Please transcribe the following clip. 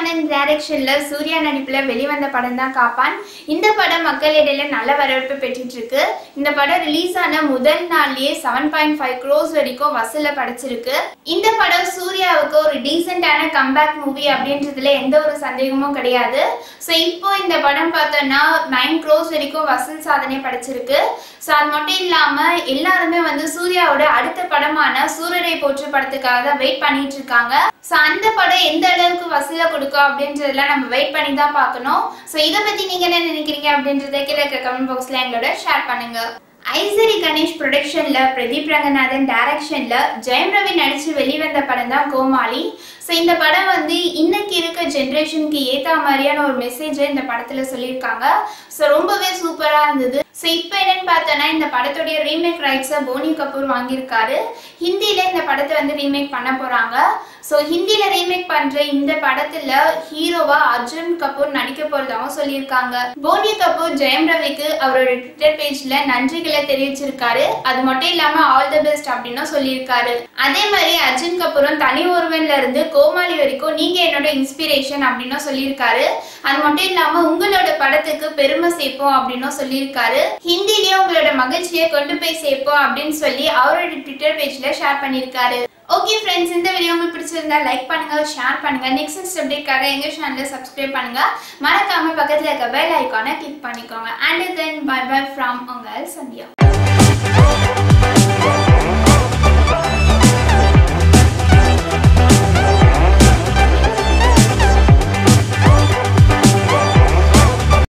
ஆனந்த் டைரக்ஷன்ல சூர்யா நடிப்புல வெளிவந்த படம் தான் காப்பான் இந்த படம் மக்களிடையில நல்ல வரவேற்பு பெற்றுட்டு இருக்கு இந்த படம் ரிலீஸ் ஆன முதல் நாள்லயே செவன் பாயிண்ட் ஃபைவ் க்ரோஸ் வரைக்கும் வசூல படைச்சிருக்கு இந்த படம் சூர்யாவுக்கு ஒரு டீசென்டான கம்பேக் மூவி அப்படின்றதுல எந்த ஒரு சந்தேகமும் கிடையாது ஸோ இப்போ இந்த படம் பார்த்தோம்னா நைன் க்ரோஸ் வரைக்கும் வசூல் சாதனை படைச்சிருக்கு ஸோ அது மட்டும் இல்லாம எல்லாருமே வந்து சூர்யாவோட அடுத்த படமான சூரரை போற்று படத்துக்காக தான் வெயிட் பண்ணிட்டு இருக்காங்க ஸோ அந்த படம் எந்த அளவுக்கு வசூல கொடுக்கும் அப்படின்றதெல்லாம் நம்ம வெயிட் பண்ணி தான் பார்க்கணும் ஸோ இதை பத்தி நீங்க என்ன நினைக்கிறீங்க அப்படின்றத கீழே இருக்க கமெண்ட் பாக்ஸ்ல எங்களோட ஷேர் பண்ணுங்க ஐசரி கணேஷ் ப்ரொடக்ஷன்ல பிரதீப் ரங்கநாதன் டைரக்ஷன்ல ஜெயம் ரவி நடிச்சு வெளிவந்த படம் தான் கோமாளி ஸோ இந்த படம் வந்து இன்னைக்கு இருக்க ஜென்ரேஷனுக்கு ஏத்த மாதிரியான ஒரு மெசேஜை இந்த படத்துல சொல்லியிருக்காங்க ஸோ ரொம்பவே சூப்பரா இருந்தது ஸோ இப்போ என்னன்னு பார்த்தோன்னா இந்த படத்துடைய ரீமேக் ரைட்ஸை போனி கபூர் வாங்கியிருக்காரு ஹிந்தியில இந்த படத்தை வந்து ரீமேக் பண்ண போறாங்க ஸோ ஹிந்தியில ரீமேக் பண்ற இந்த படத்துல ஹீரோவா அர்ஜுன் கபூர் நடிக்க போறதாகவும் சொல்லியிருக்காங்க போனி கபூர் ஜெயம் ரவிக்கு அவரோட ட்விட்டர் பேஜ்ல நன்றிகளை தெரிவிச்சிருக்காரு அது மட்டும் இல்லாம ஆல் தி பெஸ்ட் அப்படின்னும் சொல்லியிருக்காரு அதே மாதிரி அர்ஜுன் கபூரும் தனி ஒருவன்ல இருந்து கோமாளி வரைக்கும் நீங்க என்னோட இன்ஸ்பிரேஷன் அப்படின்னும் சொல்லியிருக்காரு அது மட்டும் இல்லாம உங்களோட படத்துக்கு பெருமை சேர்ப்போம் அப்படின்னும் சொல்லியிருக்காரு ஹிந்திலேயே உங்களோட மகிழ்ச்சியை கொண்டு போய் சேர்ப்போம் அப்படின்னு சொல்லி அவரோட ட்விட்டர் பேஜ்ல ஷேர் பண்ணியிருக்காரு ஓகே ஃப்ரெண்ட்ஸ் இந்த வீடியோ உங்களுக்கு பிடிச்சிருந்தா லைக் பண்ணுங்க ஷேர் பண்ணுங்க நெக்ஸ்ட் நெக்ஸ்ட் அப்டேட்காக எங்க சேனலை சப்ஸ்கிரைப் பண்ணுங்க மறக்காம பக்கத்துல இருக்க பெல் ஐக்கானை கிளிக் பண்ணிக்கோங்க and then bye bye from உங்கள் சந்தியா